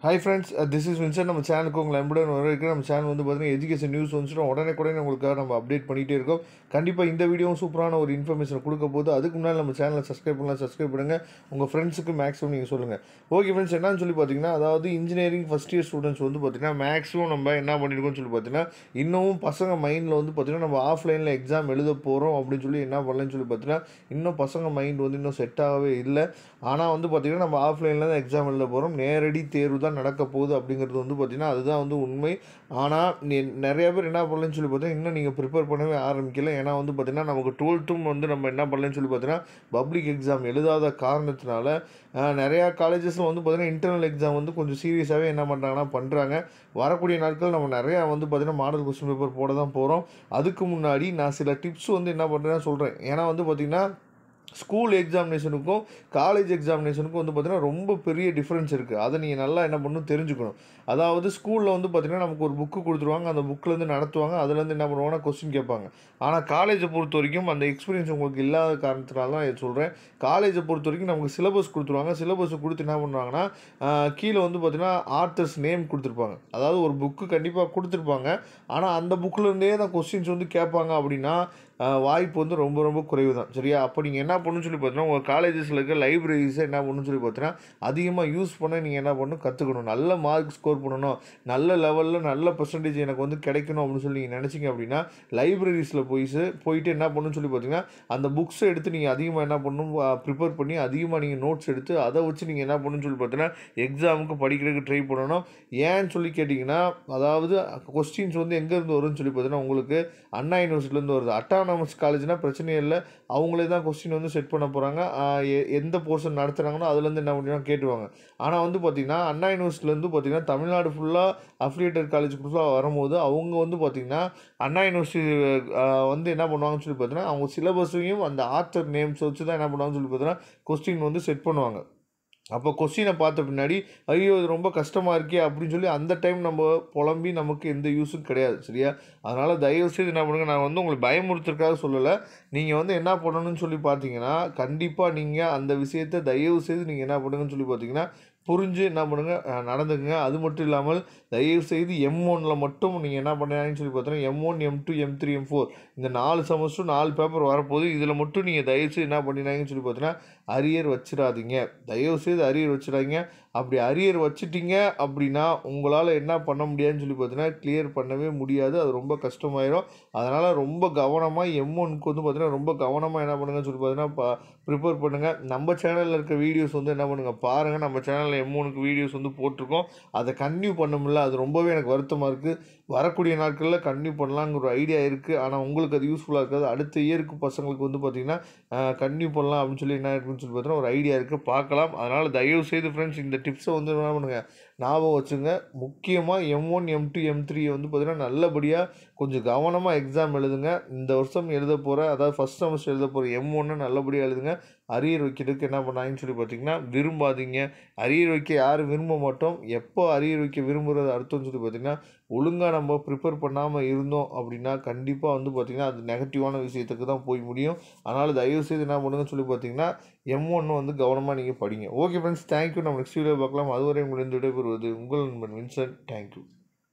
hi friends this is Vinson நம்ம சேனலுக்கு உங்களை அன்புடன் வரவேற்கிறேன் நம்ம சேனல் வந்து பார்த்தீங்கன்னா எஜுகேஷன் நியூஸ் வந்துச்சுன்னா உடனே கூட உங்களுக்காக நம்ம அப்டேட் பண்ணிகிட்டே இருக்கோம் கண்டிப்பாக இந்த வீடியோவும் சூப்பரான ஒரு இன்ஃபர்மேஷன் கொடுக்க போது அதுக்கு முன்னாடி நம்ம சேனலை சப்ஸ்கிரைப் பண்ணலாம் சப்ஸ்கிரைப் பண்ணுங்கள் உங்கள் ஃப்ரெண்ட்ஸுக்கு மேக்ஸிமம் நீங்கள் சொல்லுங்கள் ஓகே ஃப்ரெண்ட்ஸ் என்னன்னு சொல்லி பார்த்தீங்கன்னா அதாவது இன்ஜினியரிங் ஃபஸ்ட் இயர் ஸ்டூடெண்ட்ஸ் வந்து பார்த்தீங்கன்னா மேக்ஸிமம் நம்ம என்ன பண்ணியிருக்கோம்னு சொல்லி பார்த்தீங்கன்னா இன்னமும் பசங்க மைண்டில் வந்து பார்த்தீங்கன்னா நம்ம ஆஃப்லைனில் எக்ஸாம் எழுத போகிறோம் அப்படின்னு சொல்லி என்ன பண்ணலன்னு சொல்லி பார்த்தீங்கன்னா இன்னும் பசங்க மைண்ட் வந்து இன்னும் செட் ஆகவே இல்லை ஆனால் வந்து பார்த்தீங்கன்னா நம்ம ஆஃப்லைனில் தான் எக்ஸாம் எழுத போகிறோம் நேரடி தேர்வு தான் நடக்க போகுது அப்படிங்கிறது வந்து பார்த்திங்கன்னா அதுதான் வந்து உண்மை ஆனால் நீ நிறைய பேர் என்ன பண்ணலன்னு சொல்லி பார்த்தீங்கன்னா இன்னும் நீங்கள் ப்ரிப்பேர் பண்ணவே ஆரம்பிக்கல ஏன்னா வந்து பார்த்திங்கன்னா நமக்கு டுவெல்த்தும் வந்து நம்ம என்ன பண்ணலன்னு சொல்லி பார்த்தீங்கன்னா பப்ளிக் எக்ஸாம் எழுதாத காரணத்தினால ஆஹ், நிறையா காலேஜஸில் வந்து பார்த்திங்கன்னா இன்டர்னல் எக்ஸாம் வந்து கொஞ்சம் சீரியஸாகவே என்ன பண்ணுறாங்கன்னா பண்ணுறாங்க வரக்கூடிய நாட்கள் நம்ம நிறையா வந்து பார்த்திங்கன்னா மாடல் கொஸ்டின் பேப்பர் போட தான் போகிறோம் அதுக்கு முன்னாடி நான் சில டிப்ஸ் வந்து என்ன பண்ணுறேன்னு சொல்கிறேன் ஏன்னா வந்து பார்த்திங்கன்னா ஸ்கூல் எக்ஸாமினேஷனுக்கும் காலேஜ் எக்ஸாமினேஷனுக்கும் வந்து பார்த்திங்கன்னா ரொம்ப பெரிய டிஃப்ரென்ஸ் இருக்குது அதை நீங்கள் நல்லா என்ன பண்ணணும் தெரிஞ்சுக்கணும் அதாவது ஸ்கூலில் வந்து பார்த்திங்கன்னா நமக்கு ஒரு புக்கு கொடுத்துருவாங்க அந்த புக்கிலேருந்து நடத்துவாங்க அதுலேருந்து என்ன பண்ணுவாங்கன்னா கொஸ்டின் கேட்பாங்க ஆனால் காலேஜை பொறுத்த வரைக்கும் அந்த எக்ஸ்பீரியன்ஸ் உங்களுக்கு இல்லாத காரணத்தினால தான் இதை சொல்கிறேன் காலேஜை பொறுத்த வரைக்கும் நமக்கு சிலபஸ் கொடுத்துருவாங்க சிலபஸ் கொடுத்து என்ன பண்ணுவாங்கன்னா ஆஹ், கீழே வந்து பார்த்திங்கன்னா ஆர்த்தர்ஸ் நேம் கொடுத்துருப்பாங்க அதாவது ஒரு புக்கு கண்டிப்பாக கொடுத்துருப்பாங்க ஆனால் அந்த புக்கிலேருந்தே தான் கொஸ்டின்ஸ் வந்து கேட்பாங்க அப்படின்னா ஆஹ், வாய்ப்பு வந்து ரொம்ப ரொம்ப குறைவு தான் சரியா அப்போ நீங்கள் என்ன பண்ணணும்னு சொல்லி பார்த்தீங்கன்னா உங்கள் காலேஜஸில் இருக்க லைப்ரரிஸை என்ன பண்ணணும்னு சொல்லி பார்த்தீங்கன்னா அதிகமாக யூஸ் பண்ண நீங்கள் என்ன பண்ணணும் கற்றுக்கணும் நல்ல மார்க் ஸ்கோர் பண்ணணும் நல்ல லெவலில் நல்ல பர்சன்டேஜ் எனக்கு வந்து கிடைக்கணும் அப்படின்னு சொல்லி நீங்கள் நினச்சிங்க அப்படின்னா லைப்ரரிஸில் போய் போயிட்டு என்ன பண்ணணும்னு சொல்லி பார்த்தீங்கன்னா அந்த புக்ஸை எடுத்து நீங்கள் அதிகமாக என்ன பண்ணணும் ப்ரிப்பேர் பண்ணி அதிகமாக நீங்கள் நோட்ஸ் எடுத்து அதை வச்சு நீங்கள் என்ன பண்ணணும்னு சொல்லி பார்த்தீங்கன்னா எக்ஸாமுக்கு படிக்கிறதுக்கு ட்ரை பண்ணணும் ஏன்னு சொல்லி கேட்டிங்கன்னா அதாவது கொஸ்டின்ஸ் வந்து எங்கேருந்து வரும்னு சொல்லி பார்த்தீங்கன்னா உங்களுக்கு அண்ணா யூனிவர்சிட்டிலேருந்து வருது அட்டானமஸ் காலேஜ்னால் பிரச்சனையே இல்லை அவங்களே தான் கொஸ்டின் வந்து செட் பண்ண போகிறாங்க எந்த போர்ஷன் நடத்துகிறாங்களோ அதுலேருந்து என்ன பண்ணுவாங்க கேட்டுவாங்க ஆனால் வந்து பார்த்திங்கன்னா அண்ணா யூனிவர்சிட்டிலேருந்து பார்த்திங்கன்னா தமிழ்நாடு ஃபுல்லாக அஃபிலியேட்டட் காலேஜ் ஃபுல்லாக வரும்போது அவங்க வந்து பார்த்திங்கன்னா அண்ணா யூனிவர்சிட்டி வந்து என்ன பண்ணுவாங்கன்னு சொல்லி பார்த்தீங்கன்னா அவங்க சிலபஸையும் அந்த ஆத்தர் நேம்ஸ் வச்சு தான் என்ன பண்ணுவாங்கன்னு சொல்லி பார்த்தீங்கன்னா கொஸ்டின் வந்து செட் பண்ணுவாங்க அப்போ கொஸ்டினை பார்த்த பின்னாடி ஐயோ இது ரொம்ப கஷ்டமாக இருக்கே அப்படின்னு சொல்லி அந்த டைம் நம்ம புலம்பி நமக்கு எந்த யூஸும் கிடையாது சரியா அதனால் தயவுசெய்து என்ன பண்ணுங்க நான் வந்து உங்களுக்கு பயமுறுத்துறதுக்காக சொல்லலை நீங்கள் வந்து என்ன பண்ணணும்னு சொல்லி பார்த்தீங்கன்னா கண்டிப்பாக நீங்கள் அந்த விஷயத்தை தயவு செய்து நீங்கள் என்ன பண்ணுங்கன்னு சொல்லி பார்த்தீங்கன்னா புரிஞ்சு என்ன பண்ணுங்க அஹ், நடந்துக்குங்க அது மட்டும் இல்லாமல் தயவு செய்து எம் ஒனில் மட்டும் நீங்கள் என்ன பண்ணுறீங்கன்னு சொல்லி பார்த்தீங்கன்னா M one M two M three M four இந்த நாலு செமஸ்டரும் நாலு பேப்பர் வரப்போகுது இதில் மட்டும் நீங்கள் தயவு செய்து என்ன பண்ணினாங்கன்னு சொல்லி பார்த்தீங்கன்னா அரியர் வச்சிடாதீங்க தயவு செய்து அரியர் வச்சிடாதீங்க அப்படி அரியர் வச்சிட்டீங்க அப்படின்னா உங்களால் என்ன பண்ண முடியாதுன்னு சொல்லி பார்த்தீங்கன்னா கிளியர் பண்ணவே முடியாது அது ரொம்ப கஷ்டமாயிரும் அதனால் ரொம்ப கவனமாக எம் ஒனுக்கு வந்து பார்த்தீங்கன்னா ரொம்ப கவனமாக என்ன பண்ணுங்கன்னு சொல்லி பார்த்தீங்கன்னா ப்ரிப்பேர் பண்ணுங்கள் நம்ம சேனலில் இருக்க வீடியோஸ் வந்து என்ன பண்ணுங்கள் பாருங்கள் நம்ம சேனலில் எம் ஒனுக்கு வீடியோஸ் வந்து போட்டிருக்கோம் அதை கன்டினியூ பண்ண முடியல அது ரொம்பவே எனக்கு வருத்தமாக இருக்குது வரக்கூடிய நாட்களில் கன்டினியூ பண்ணலாங்கிற ஒரு ஐடியா இருக்குது ஆனால் உங்களுக்கு அது யூஸ்ஃபுல்லாக இருக்காது அடுத்த இயருக்கு பசங்களுக்கு வந்து பார்த்திங்கன்னா கன்டினியூ பண்ணலாம் அப்படின்னு சொல்லி என்ன இருக்குன்னு சொல்லி பார்த்தீங்கன்னா ஒரு ஐடியா இருக்குது பார்க்கலாம் அதனால் தயவு செய்து ஃப்ரெண்ட்ஸ் இந்த டிப்ஸை வந்து என்ன பண்ணுங்கள் ஞாபகம் வச்சுங்க முக்கியமாக M one M two M three வந்து பார்த்திங்கன்னா நல்லபடியாக கொஞ்சம் கவனமாக எக்ஸாம் எழுதுங்க இந்த வருஷம் எழுத போகிற அதாவது ஃபஸ்ட் செமஸ்டர் எழுத போகிற எம் ஒன்று நல்லபடியாக எழுதுங்க அரியர் வைக்கிறதுக்கு என்ன பண்ணாங்கன்னு சொல்லி பார்த்தீங்கன்னா விரும்பாதீங்க அரியர் வைக்க யாரும் விரும்ப மாட்டோம் எப்போ அரியர் வைக்க விரும்புகிறது அர்த்தம்னு சொல்லி பார்த்தீங்கன்னா ஒழுங்காக நம்ம ப்ரிப்பேர் பண்ணாமல் இருந்தோம் அப்படின்னா கண்டிப்பாக வந்து பார்த்திங்கன்னா அது நெகட்டிவான விஷயத்துக்கு தான் போய் முடியும் அதனால் தயவு செய்து என்ன பண்ணுங்கன்னு சொல்லி பார்த்தீங்கன்னா எம் ஒன்று வந்து கவனமாக நீங்கள் படிங்க ஓகே ஃப்ரெண்ட்ஸ் தேங்க்யூ நம்ம நெக்ஸ்ட் வீடியோ பார்க்கலாம் அதுவரை உங்களிருந்து விடைபெறுவது உங்கள் நண்பன் வின்சென்ட் தேங்க்யூ